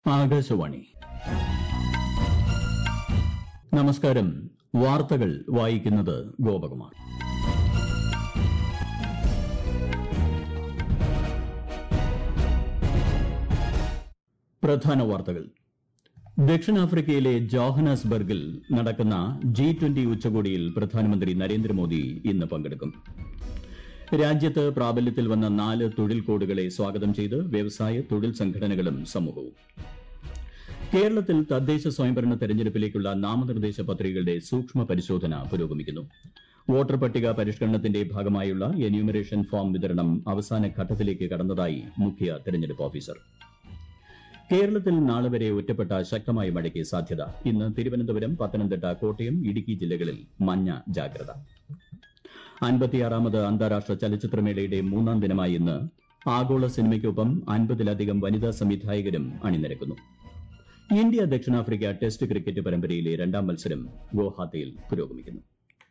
ആകാശവാണി നമസ്കാരം വാർത്തകൾ വായിക്കുന്നത് ഗോപകുമാർ പ്രധാന വാർത്തകൾ ദക്ഷിണാഫ്രിക്കയിലെ ജോഹനാസ്ബർഗിൽ നടക്കുന്ന ജി ട്വന്റി ഉച്ചകോടിയിൽ പ്രധാനമന്ത്രി നരേന്ദ്രമോദി ഇന്ന് പങ്കെടുക്കും രാജ്യത്ത് പ്രാബല്യത്തിൽ വന്ന നാല് തൊഴിൽ കോഡുകളെ സ്വാഗതം ചെയ്ത് വ്യവസായ തൊഴിൽ സംഘടനകളും സമൂഹവും കേരളത്തിൽ തദ്ദേശ സ്വയംഭരണ തെരഞ്ഞെടുപ്പിലേക്കുള്ള നാമനിർദ്ദേശ പത്രികകളുടെ സൂക്ഷ്മ പരിശോധന പുരോഗമിക്കുന്നു വോട്ടർ പട്ടിക പരിഷ്കരണത്തിന്റെ ഭാഗമായുള്ള എന്യൂമറേഷൻ ഫോം വിതരണം അവസാന ഘട്ടത്തിലേക്ക് കടന്നതായി മുഖ്യ തെരഞ്ഞെടുപ്പ് ഓഫീസർ കേരളത്തിൽ നാളെ വരെ ഒറ്റപ്പെട്ട ശക്തമായ മഴയ്ക്ക് സാധ്യത ഇന്ന് തിരുവനന്തപുരം പത്തനംതിട്ട കോട്ടയം ഇടുക്കി ജില്ലകളിൽ മഞ്ഞ ജാഗ്രത അൻപത്തിയാറാമത് അന്താരാഷ്ട്ര ചലച്ചിത്രമേളയുടെ മൂന്നാം ദിനമായ ഇന്ന് ആഗോള സിനിമയ്ക്കൊപ്പം അൻപതിലധികം വനിതാ സംവിധായകരും അണിനിരക്കുന്നു ഇന്ത്യ ദക്ഷിണാഫ്രിക്ക ടെസ്റ്റ് ക്രിക്കറ്റ് പരമ്പരയിലെ രണ്ടാം മത്സരം ഗുവാഹത്തിയിൽ പുരോഗമിക്കുന്നു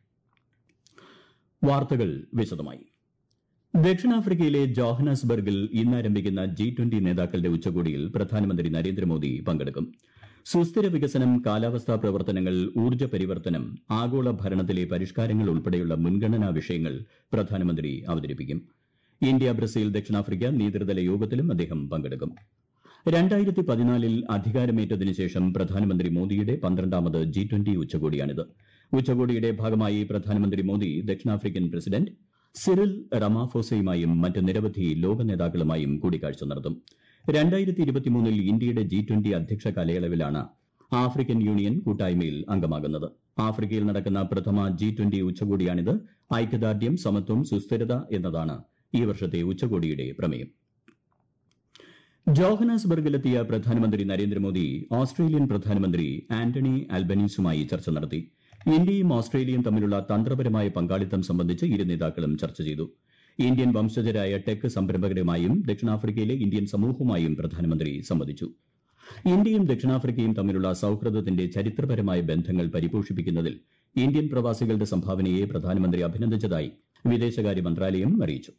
വാർത്തകൾ വിശദമായി ദക്ഷിണാഫ്രിക്കയിലെ ജോഹനാസ്ബർഗിൽ ഇന്ന് ആരംഭിക്കുന്ന ജി ട്വന്റി നേതാക്കളുടെ ഉച്ചകോടിയിൽ പ്രധാനമന്ത്രി നരേന്ദ്രമോദി പങ്കെടുക്കും സുസ്ഥിര വികസനം കാലാവസ്ഥാ പ്രവർത്തനങ്ങൾ ഊർജ്ജ പരിവർത്തനം ആഗോള ഭരണത്തിലെ പരിഷ്കാരങ്ങൾ ഉൾപ്പെടെയുള്ള മുൻഗണനാ വിഷയങ്ങൾ പ്രധാനമന്ത്രി അവതരിപ്പിക്കും ഇന്ത്യ ബ്രസീൽ ദക്ഷിണാഫ്രിക്ക നേതൃതല യോഗത്തിലും അദ്ദേഹം പങ്കെടുക്കും രണ്ടായിരത്തി പതിനാലിൽ അധികാരമേറ്റതിനു ശേഷം പ്രധാനമന്ത്രി മോദിയുടെ പന്ത്രണ്ടാമത് ജി ട്വന്റി ഉച്ചകോടിയാണിത് ഉച്ചകോടിയുടെ ഭാഗമായി പ്രധാനമന്ത്രി മോദി ദക്ഷിണാഫ്രിക്കൻ പ്രസിഡന്റ് സിറിൽ റമാഫോസയുമായും മറ്റ് നിരവധി ലോക നേതാക്കളുമായും കൂടിക്കാഴ്ച നടത്തും രണ്ടായിരത്തി ഇരുപത്തിമൂന്നിൽ ഇന്ത്യയുടെ ജി ട്വന്റി അധ്യക്ഷ കാലയളവിലാണ് ആഫ്രിക്കൻ യൂണിയൻ കൂട്ടായ്മയിൽ അംഗമാകുന്നത് ആഫ്രിക്കയിൽ നടക്കുന്ന പ്രഥമ ജി ട്വന്റി ഉച്ചകോടിയാണിത് ഐക്യദാർഢ്യം സമത്വം സുസ്ഥിരത എന്നതാണ് ഈ വർഷത്തെ ഉച്ചകോടിയുടെ പ്രമേയം ജോഹനാസ്ബർഗിലെത്തിയ പ്രധാനമന്ത്രി നരേന്ദ്രമോദി ഓസ്ട്രേലിയൻ പ്രധാനമന്ത്രി ആന്റണി ആൽബനീസുമായി ചർച്ച നടത്തി ഇന്ത്യയും ഓസ്ട്രേലിയയും തമ്മിലുള്ള തന്ത്രപരമായ പങ്കാളിത്തം സംബന്ധിച്ച് ഇരു നേതാക്കളും ചർച്ച ചെയ്തു ഇന്ത്യൻ വംശജരായ ടെക് സംരംഭകരുമായും ദക്ഷിണാഫ്രിക്കയിലെ ഇന്ത്യൻ സമൂഹവുമായും പ്രധാനമന്ത്രി സംവദിച്ചു ഇന്ത്യയും ദക്ഷിണാഫ്രിക്കയും തമ്മിലുള്ള സൌഹൃദത്തിന്റെ ചരിത്രപരമായ ബന്ധങ്ങൾ പരിപോഷിപ്പിക്കുന്നതിൽ ഇന്ത്യൻ പ്രവാസികളുടെ സംഭാവനയെ പ്രധാനമന്ത്രി അഭിനന്ദിച്ചതായി വിദേശകാര്യ മന്ത്രാലയം അറിയിച്ചു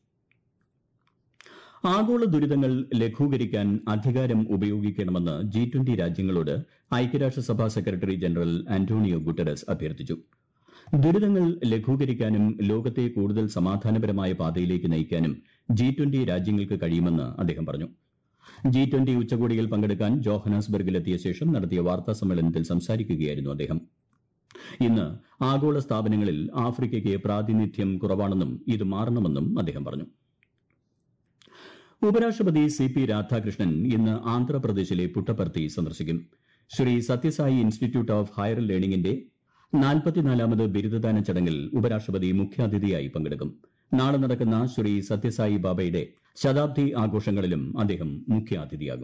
ആഗോള ദുരിതങ്ങൾ ലഘൂകരിക്കാൻ അധികാരം ഉപയോഗിക്കണമെന്ന് ജി ട്വന്റി രാജ്യങ്ങളോട് ഐക്യരാഷ്ട്രസഭാ സെക്രട്ടറി ജനറൽ ആന്റോണിയോ ഗുട്ടറസ് അഭ്യർത്ഥിച്ചു ദുരിതങ്ങൾ ലഘൂകരിക്കാനും ലോകത്തെ കൂടുതൽ സമാധാനപരമായ പാതയിലേക്ക് നയിക്കാനും ജി ട്വന്റി രാജ്യങ്ങൾക്ക് കഴിയുമെന്ന് അദ്ദേഹം പറഞ്ഞു ജി ട്വന്റി ഉച്ചകോടിയിൽ പങ്കെടുക്കാൻ ജോഹനാസ്ബർഗിലെത്തിയ ശേഷം നടത്തിയ വാർത്താ സമ്മേളനത്തിൽ സംസാരിക്കുകയായിരുന്നു അദ്ദേഹം ഇന്ന് ആഗോള സ്ഥാപനങ്ങളിൽ ആഫ്രിക്കയ്ക്ക് പ്രാതിനിധ്യം കുറവാണെന്നും ഇത് മാറണമെന്നും അദ്ദേഹം പറഞ്ഞു ഉപരാഷ്ട്രപതി സി പി രാധാകൃഷ്ണൻ ഇന്ന് ആന്ധ്രാപ്രദേശിലെ പുട്ടപർത്തി സന്ദർശിക്കും Shri Sathya Sai institute of higher ലേണിംഗിന്റെ നാൽപ്പത്തിനാലാമത് ബിരുദദാന ചടങ്ങിൽ ഉപരാഷ്ട്രപതി മുഖ്യാതിഥിയായി പങ്കെടുക്കും നാളെ നടക്കുന്ന ശ്രീ സത്യസായി ബാബയുടെ ശതാബ്ദി ആഘോഷങ്ങളിലും അദ്ദേഹം മുഖ്യാതിഥിയാകും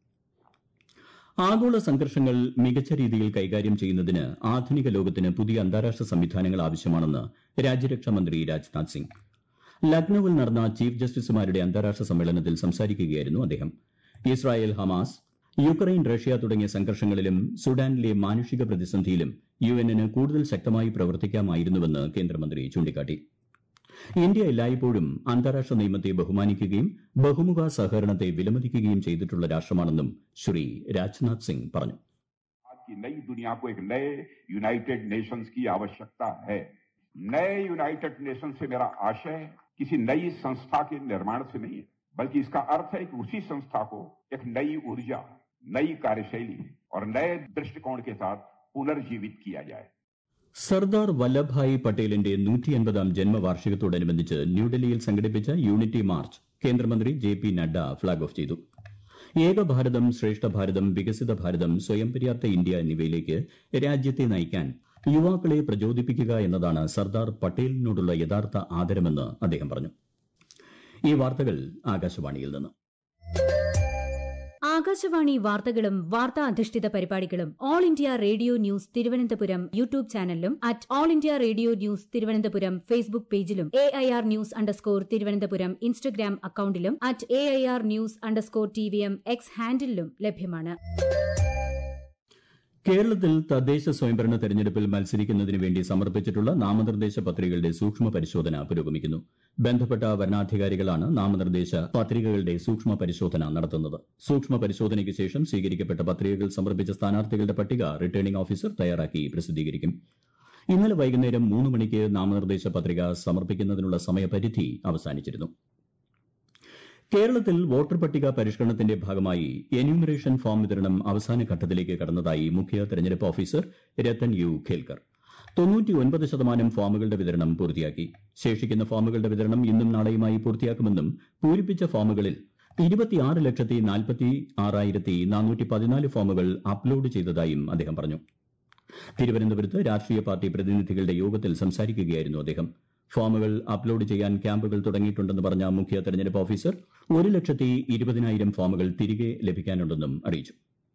ആഗോള സംഘർഷങ്ങൾ മികച്ച രീതിയിൽ കൈകാര്യം ചെയ്യുന്നതിന് ആധുനിക ലോകത്തിന് പുതിയ അന്താരാഷ്ട്ര സംവിധാനങ്ങൾ ആവശ്യമാണെന്ന് രാജ്യരക്ഷാമന്ത്രി രാജ്നാഥ് സിംഗ് ലക്നൌവിൽ നടന്ന ചീഫ് ജസ്റ്റിസുമാരുടെ അന്താരാഷ്ട്ര സമ്മേളനത്തിൽ സംസാരിക്കുകയായിരുന്നു അദ്ദേഹം ഇസ്രായേൽ ഹമാസ് യുക്രൈൻ റഷ്യ തുടങ്ങിയ സംഘർഷങ്ങളിലും സുഡാനിലെ മാനുഷിക പ്രതിസന്ധിയിലും യു എന്നിന് കൂടുതൽ ശക്തമായി പ്രവർത്തിക്കാമായിരുന്നുവെന്ന് കേന്ദ്രമന്ത്രി ചൂണ്ടിക്കാട്ടി ഇന്ത്യ എല്ലായ്പ്പോഴും അന്താരാഷ്ട്ര നിയമത്തെ ബഹുമാനിക്കുകയും ബഹുമുഖ സഹകരണത്തെ വിലമതിക്കുകയും ചെയ്തിട്ടുള്ള രാഷ്ട്രമാണെന്നും ശ്രീ രാജ്നാഥ് സിംഗ് പറഞ്ഞു आज की नई दुनिया को एक नए यूनाइटेड नेशंस की आवश्यकता है नए यूनाइटेड नेशन से मेरा आशय किसी नई संस्था के निर्माण से नहीं है बल्कि इसका अर्थ है कि उसी संस्था को एक नई ऊर्जा नई कार्यशैली और नए दृष्टिकोण के साथ पुनर्जीवित किया जाए സർദാർ വല്ലഭായ് പട്ടേലിന്റെ നൂറ്റി അൻപതാം ജന്മവാർഷികത്തോടനുബന്ധിച്ച് ന്യൂഡൽഹിയിൽ സംഘടിപ്പിച്ച യൂണിറ്റി മാർച്ച് കേന്ദ്രമന്ത്രി J P Nadda flag off ചെയ്തു ഏക ഭാരതം ശ്രേഷ്ഠ ഭാരതം വികസിത ഭാരതം സ്വയം പര്യാപ്ത ഇന്ത്യ എന്നിവയിലേക്ക് രാജ്യത്തെ നയിക്കാൻ യുവാക്കളെ പ്രചോദിപ്പിക്കുക എന്നതാണ് സർദാർ പട്ടേലിനോടുള്ള യഥാർത്ഥ ആദരമെന്ന് അദ്ദേഹം പറഞ്ഞു ഈ വാർത്തകൾ ആകാശവാണിയിൽ നിന്ന് ആകാശവാണി വാർത്തകളും വാർത്താ അധിഷ്ഠിത പരിപാടികളും All India Radio news Thiruvananthapuram YouTube ചാനലിലും at All India Radio news Thiruvananthapuram Facebook പേജിലും A I R news underscore Thiruvananthapuram Instagram അക്കൌണ്ടിലും at A I R news underscore T V M X ഹാൻഡിലും ലഭ്യമാണ് കേരളത്തിൽ തദ്ദേശ സ്വയംഭരണ തെരഞ്ഞെടുപ്പിൽ മത്സരിക്കുന്നതിന് വേണ്ടി സമർപ്പിച്ചിട്ടുള്ള നാമനിർദ്ദേശ പത്രികകളുടെ സൂക്ഷ്മ പരിശോധന പുരോഗമിക്കുന്നു ബന്ധപ്പെട്ട വരണാധികാരികളാണ് നാമനിർദ്ദേശ പത്രികകളുടെ സൂക്ഷ്മ പരിശോധന നടത്തുന്നത് സൂക്ഷ്മ പരിശോധനയ്ക്ക് ശേഷം സ്വീകരിക്കപ്പെട്ട പത്രികകൾ സമർപ്പിച്ച സ്ഥാനാർത്ഥികളുടെ പട്ടിക റിട്ടേണിംഗ് ഓഫീസർ തയ്യാറാക്കി പ്രസിദ്ധീകരിക്കും ഇന്നലെ വൈകുന്നേരം മൂന്ന് മണിക്ക് നാമനിർദ്ദേശ പത്രിക സമർപ്പിക്കുന്നതിനുള്ള സമയപരിധി അവസാനിച്ചിരുന്നു കേരളത്തിൽ വോട്ടർ പട്ടിക പരിഷ്കരണത്തിന്റെ ഭാഗമായി എന്യൂമറേഷൻ ഫോം വിതരണം അവസാന ഘട്ടത്തിലേക്ക് കടന്നതായി മുഖ്യ തെരഞ്ഞെടുപ്പ് ഓഫീസർ രത്തൻ യു ഖേൽക്കർ തൊണ്ണൂറ്റിയൊൻപത് ശതമാനം ഫോമുകളുടെ വിതരണം പൂർത്തിയാക്കി ശേഷിക്കുന്ന ഫോമുകളുടെ വിതരണം ഇന്നും നാളെയുമായി പൂർത്തിയാക്കുമെന്നും പൂരിപ്പിച്ച ഫോമുകളിൽ ഇരുപത്തിയാറ് ലക്ഷത്തി നാൽപ്പത്തി ആറായിരത്തി നാനൂറ്റി പതിനാല് ഫോമുകൾ അപ്ലോഡ് ചെയ്തതായും അദ്ദേഹം പറഞ്ഞു തിരുവനന്തപുരത്ത് രാഷ്ട്രീയ പാർട്ടി പ്രതിനിധികളുടെ യോഗത്തിൽ സംസാരിക്കുകയായിരുന്നു അദ്ദേഹം ഫോമുകൾ അപ്ലോഡ് ചെയ്യാൻ ക്യാമ്പുകൾ തുടങ്ങിയിട്ടുണ്ടെന്ന് പറഞ്ഞ മുഖ്യ തെരഞ്ഞെടുപ്പ് ഓഫീസർ ഒരു ലക്ഷത്തി ഇരുപതിനായിരം ഫോമുകൾ തിരികെ ലഭിക്കാനുണ്ടെന്നും അറിയിച്ചു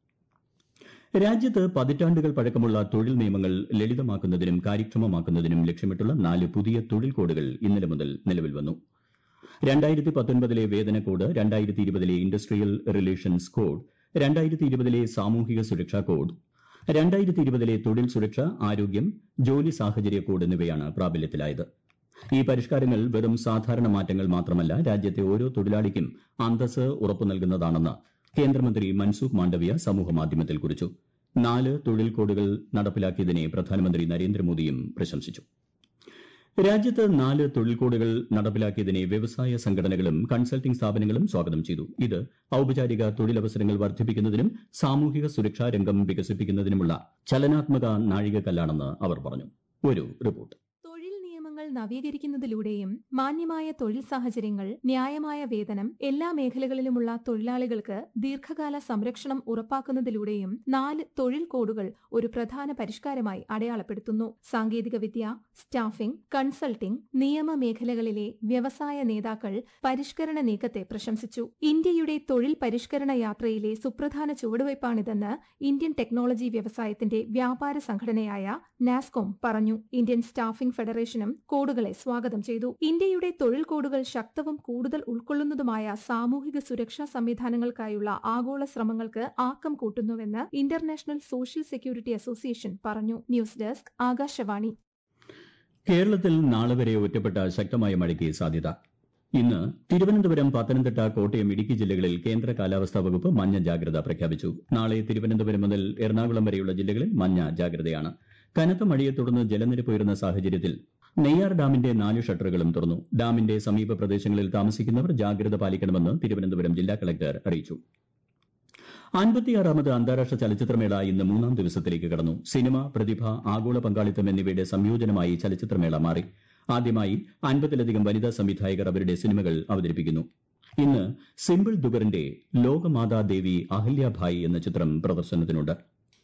രാജ്യത്ത് പതിറ്റാണ്ടുകൾ പഴക്കമുള്ള തൊഴിൽ നിയമങ്ങൾ ലളിതമാക്കുന്നതിനും കാര്യക്ഷമമാക്കുന്നതിനും ലക്ഷ്യമിട്ടുള്ള നാല് പുതിയ തൊഴിൽ കോഡുകൾ ഇന്നലെ മുതൽ നിലവിൽ വന്നു രണ്ടായിരത്തി പത്തൊൻപതിലെ വേതന കോഡ് രണ്ടായിരത്തി ഇരുപതിലെ ഇൻഡസ്ട്രിയൽ റിലേഷൻസ് കോഡ് രണ്ടായിരത്തി ഇരുപതിലെ സാമൂഹിക സുരക്ഷാ കോഡ് രണ്ടായിരത്തി ഇരുപതിലെ തൊഴിൽ സുരക്ഷ ആരോഗ്യം ജോലി സാഹചര്യ കോഡ് എന്നിവയാണ് പ്രാബല്യത്തിലായത് ഈ പരിഷ്കാരങ്ങൾ വെറും സാധാരണ മാറ്റങ്ങൾ മാത്രമല്ല രാജ്യത്തെ ഓരോ തൊഴിലാളിക്കും അന്തസ് ഉറപ്പു നൽകുന്നതാണെന്ന് കേന്ദ്രമന്ത്രി മൻസുഖ് മാണ്ഡവ്യ സമൂഹമാധ്യമത്തിൽ കുറിച്ചു നാല് തൊഴിൽ കോഡുകൾ നടപ്പിലാക്കിയതിനെ പ്രധാനമന്ത്രി നരേന്ദ്രമോദിയും പ്രശംസിച്ചു രാജ്യത്ത് നാല് തൊഴിൽ കോഡുകൾ നടപ്പിലാക്കിയതിനെ വ്യവസായ സംഘടനകളും കൺസൾട്ടിംഗ് സ്ഥാപനങ്ങളും സ്വാഗതം ചെയ്തു ഇത് ഔപചാരിക തൊഴിലവസരങ്ങൾ വർദ്ധിപ്പിക്കുന്നതിനും സാമൂഹിക സുരക്ഷാ രംഗം വികസിപ്പിക്കുന്നതിനുമുള്ള ചലനാത്മക നാഴികക്കല്ലാണെന്ന് അവർ പറഞ്ഞു ഒരു റിപ്പോർട്ട് തൊഴിൽ നിയമങ്ങൾ നവീകരിക്കുന്നതിലൂടെയും മാന്യമായ തൊഴിൽ സാഹചര്യങ്ങൾ ന്യായമായ വേതനം എല്ലാ മേഖലകളിലുമുള്ള തൊഴിലാളികൾക്ക് ദീർഘകാല സംരക്ഷണം ഉറപ്പാക്കുന്നതിലൂടെയും നാല് തൊഴിൽ കോഡുകൾ ഒരു പ്രധാന പരിഷ്കാരമായി അടയാളപ്പെടുത്തുന്നു സാങ്കേതികവിദ്യ സ്റ്റാഫിംഗ് കൺസൾട്ടിംഗ് നിയമ മേഖലകളിലെ വ്യവസായ നേതാക്കൾ പരിഷ്കരണ നീക്കത്തെ പ്രശംസിച്ചു ഇന്ത്യയുടെ തൊഴിൽ പരിഷ്കരണ യാത്രയിലെ സുപ്രധാന ചുവടുവയ്പ്പാണിതെന്ന് ഇന്ത്യൻ ടെക്നോളജി വ്യവസായത്തിന്റെ വ്യാപാര സംഘടനയായ നാസ്കോം പറഞ്ഞു ഇന്ത്യൻ സ്റ്റാഫിംഗ് ഫെഡറേഷനും കോഡുകളെ സ്വാഗതം ചെയ്തു ഇന്ത്യയുടെ തൊഴിൽ കോഡുകൾ ശക്തവും കൂടുതൽ ഉൾക്കൊള്ളുന്നതുമായ സാമൂഹിക സുരക്ഷാ സംവിധാനങ്ങൾക്കായുള്ള ആഗോള ശ്രമങ്ങൾക്ക് ആക്കം കൂട്ടുന്നുവെന്ന് ഇന്റർനാഷണൽ സോഷ്യൽ സെക്യൂരിറ്റി അസോസിയേഷൻ പറഞ്ഞു ന്യൂസ് ഡെസ്ക് ആകാശവാണി കേരളത്തിൽ നാളെ വരെ ഒറ്റപ്പെട്ട ശക്തമായ മഴയ്ക്ക് സാധ്യത ഇന്ന് തിരുവനന്തപുരം പത്തനംതിട്ട കോട്ടയം ഇടുക്കി ജില്ലകളിൽ കേന്ദ്ര കാലാവസ്ഥാ വകുപ്പ് മഞ്ഞ ജാഗ്രത പ്രഖ്യാപിച്ചു നാളെ തിരുവനന്തപുരം മുതൽ എറണാകുളം വരെയുള്ള ജില്ലകളിൽ മഞ്ഞ ജാഗ്രതയാണ് കനത്ത മഴയെ തുടർന്ന് ജലനിരപ്പ് ഉയർന്ന സാഹചര്യത്തിൽ നെയ്യാർ ഡാമിന്റെ നാല് ഷട്ടറുകളും തുറന്നു ഡാമിന്റെ സമീപ പ്രദേശങ്ങളിൽ താമസിക്കുന്നവർ ജാഗ്രത പാലിക്കണമെന്ന് തിരുവനന്തപുരം ജില്ലാ കളക്ടർ അറിയിച്ചു അൻപത്തിയാറാമത് അന്താരാഷ്ട്ര ചലച്ചിത്രമേള ഇന്ന് മൂന്നാം ദിവസത്തിലേക്ക് കടന്നു സിനിമ പ്രതിഭ ആഗോള പങ്കാളിത്തം എന്നിവയുടെ സംയോജനമായി ചലച്ചിത്രമേള മാറി ആദ്യമായി അൻപതിലധികം വനിതാ സംവിധായകർ അവരുടെ സിനിമകൾ അവതരിപ്പിക്കുന്നു ഇന്ന് സിമ്പിൾ ദുഗറിന്റെ ലോകമാതാ ദേവി അഹല്യാഭായ് എന്ന ചിത്രം പ്രദർശനത്തിനുണ്ട്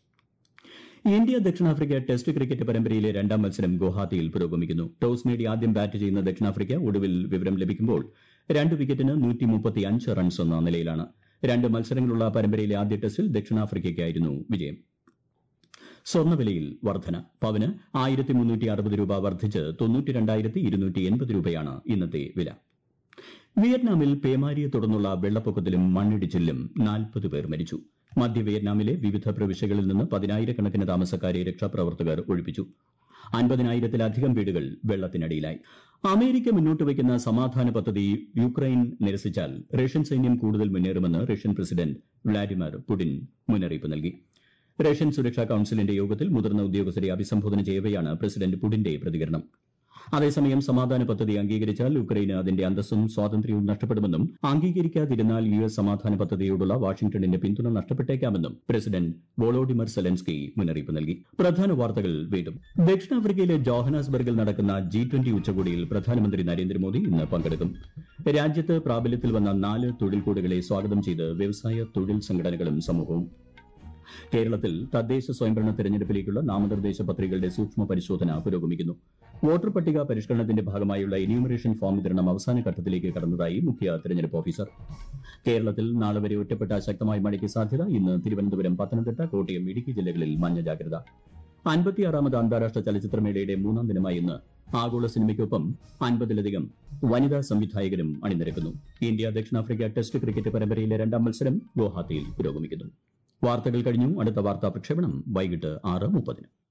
ഇന്ത്യ ദക്ഷിണാഫ്രിക്ക ടെസ്റ്റ് ക്രിക്കറ്റ് പരമ്പരയിലെ രണ്ടാം മത്സരം ഗുവാഹത്തിയിൽ പുരോഗമിക്കുന്നു ടോസ് നേടി ആദ്യം ബാറ്റ് ചെയ്യുന്ന ദക്ഷിണാഫ്രിക്ക ഒടുവിൽ വിവരം ലഭിക്കുമ്പോൾ രണ്ട് വിക്കറ്റിന് റൺസ് എന്ന നിലയിലാണ് രണ്ട് മത്സരങ്ങളുള്ള പരമ്പരയിലെ ആദ്യ ടെസ്റ്റിൽ ദക്ഷിണാഫ്രിക്കയ്ക്കായിരുന്നു വിജയം സ്വർണ്ണവിലയിൽ വർധന പവന് ആയിരത്തി മുന്നൂറ്റി അറുപത് രൂപ വർദ്ധിച്ച് തൊണ്ണൂറ്റി രണ്ടായിരത്തി ഇരുന്നൂറ്റി എൺപത് രൂപയാണ് ഇന്നത്തെ വില വിയറ്റ്നാമിൽ പേമാരിയെ തുടർന്നുള്ള വെള്ളപ്പൊക്കത്തിലും മണ്ണിടിച്ചിലും നാൽപ്പത് പേർ മരിച്ചു മധ്യ വിയറ്റ്നാമിലെ വിവിധ പ്രവിശ്യകളിൽ നിന്ന് പതിനായിരക്കണക്കിന് താമസക്കാരെ രക്ഷാപ്രവർത്തകർ ഒഴിപ്പിച്ചു അൻപതിനായിരത്തിലധികം വീടുകൾ വെള്ളത്തിനടിയിലായി അമേരിക്ക മുന്നോട്ട് വയ്ക്കുന്ന സമാധാന പദ്ധതി യുക്രൈൻ നിരസിച്ചാൽ റഷ്യൻ സൈന്യം കൂടുതൽ മുന്നേറുമെന്ന് റഷ്യൻ പ്രസിഡന്റ് വ്ളാഡിമിർ പുടിൻ മുന്നറിയിപ്പ് നൽകി റഷ്യൻ സുരക്ഷാ കൌൺസിലിന്റെ യോഗത്തിൽ മുതിർന്ന ഉദ്യോഗസ്ഥരെ അഭിസംബോധന ചെയ്യവെയാണ് പ്രസിഡന്റ് പുടിന്റെ പ്രതികരണം അതേസമയം സമാധാന പദ്ധതി അംഗീകരിച്ചാൽ ഉക്രൈന് അതിന്റെ അന്തസ്സും സ്വാതന്ത്ര്യവും നഷ്ടപ്പെടുമെന്നും അംഗീകരിക്കാതിരുന്നാൽ യു എസ് സമാധാന പദ്ധതിയോടുള്ള വാഷിംഗ്ടണിന്റെ പിന്തുണ നഷ്ടപ്പെട്ടേക്കാമെന്നും പ്രസിഡന്റ് വോളോഡിമർ സെലൻസ്കി മുന്നറിയിപ്പ് നൽകി പ്രധാന വാർത്തകൾ വീണ്ടും ദക്ഷിണാഫ്രിക്കയിലെ ജോഹനാസ്ബർഗിൽ നടക്കുന്ന ജി ട്വന്റി ഉച്ചകോടിയിൽ പ്രധാനമന്ത്രി നരേന്ദ്രമോദി ഇന്ന് പങ്കെടുക്കും രാജ്യത്ത് പ്രാബല്യത്തിൽ വന്ന നാല് തൊഴിൽ കോഡുകളെ സ്വാഗതം ചെയ്ത് വ്യവസായ തൊഴിൽ സംഘടനകളും സമൂഹവും കേരളത്തിൽ തദ്ദേശ സ്വയംഭരണ തെരഞ്ഞെടുപ്പിലേക്കുള്ള നാമനിർദ്ദേശ പത്രികകളുടെ സൂക്ഷ്മ പരിശോധന പുരോഗമിക്കുന്നു വോട്ടർ പട്ടിക പരിഷ്കരണത്തിന്റെ ഭാഗമായുള്ള എന്യൂമറേഷൻ ഫോം വിതരണം അവസാന ഘട്ടത്തിലേക്ക് കടന്നതായി മുഖ്യ തെരഞ്ഞെടുപ്പ് ഓഫീസർ കേരളത്തിൽ നാളെ വരെ ഒറ്റപ്പെട്ട ശക്തമായ മഴയ്ക്ക് സാധ്യത ഇന്ന് തിരുവനന്തപുരം പത്തനംതിട്ട കോട്ടയം ഇടുക്കി ജില്ലകളിൽ മഞ്ഞ ജാഗ്രത അൻപത്തിയാറാമത് അന്താരാഷ്ട്ര ചലച്ചിത്രമേളയുടെ മൂന്നാം ദിനമായ ഇന്ന് ആഗോള സിനിമയ്ക്കൊപ്പം അൻപതിലധികം വനിതാ സംവിധായകരും അണിനിരക്കുന്നു ഇന്ത്യ ദക്ഷിണാഫ്രിക്ക ടെസ്റ്റ് ക്രിക്കറ്റ് പരമ്പരയിലെ രണ്ടാം മത്സരം ഗുവാഹത്തിയിൽ പുരോഗമിക്കുന്നു വാർത്തകൾ കഴിഞ്ഞു അടുത്ത വാർത്താ പ്രക്ഷേപണം വൈകിട്ട് ആറ് മുപ്പതിന്